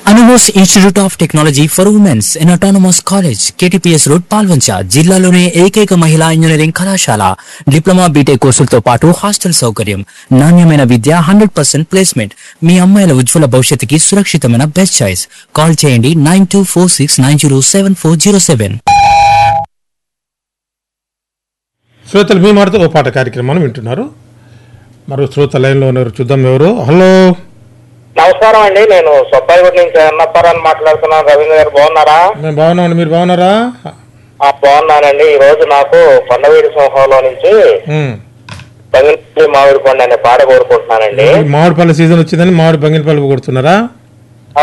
అనుమోస్ institute of technology for womens in autonomous college KTPS road Palvancha జిల్లాలోనే ఏకైక మహిళా engineering కళాశాల డిప్లొమా బీటెక్ కోర్సులతో పాటు హాస్టల్ సౌకర్యం నాణ్యమైన విద్య హండ్రెడ్ పర్సెంట్ ప్లేస్మెంట్ మీ అమ్మాయిల ఉజ్వల భవిష్యత్తుకి సురక్షితమైన బెస్ట్ చాయిస్ కాల్ చేయండి nine two four six nine zero seven four zero seven శ్రోతలు మీ మాటతో ఓ పాట కార్యక్రమాన్ని వింటున్నారు మరో శ్రోత లైన్లో ఉన్నారు చూద్దాం ఎవరు హలో నమస్కారం అండి నేను సొబ్బాయిగూడ నుంచి అన్నప్పారాన్ని మాట్లాడుతున్నాను రవీంద్ర గారు బాగున్నారా మేము బాగున్నామండి మీరు బాగున్నారా ఆ, బాగున్నానండి ఈ రోజు నాకు కొండవీడి సింహంలో నుంచి ఉమ్. బంగినపల్లి మామిడి పండు అనే పాట కోరుకుంటున్నానండి మామిడి పళ్ళ సీజన్ వచ్చిందని మామిడి బంగినపల్లి కొడుతున్నారా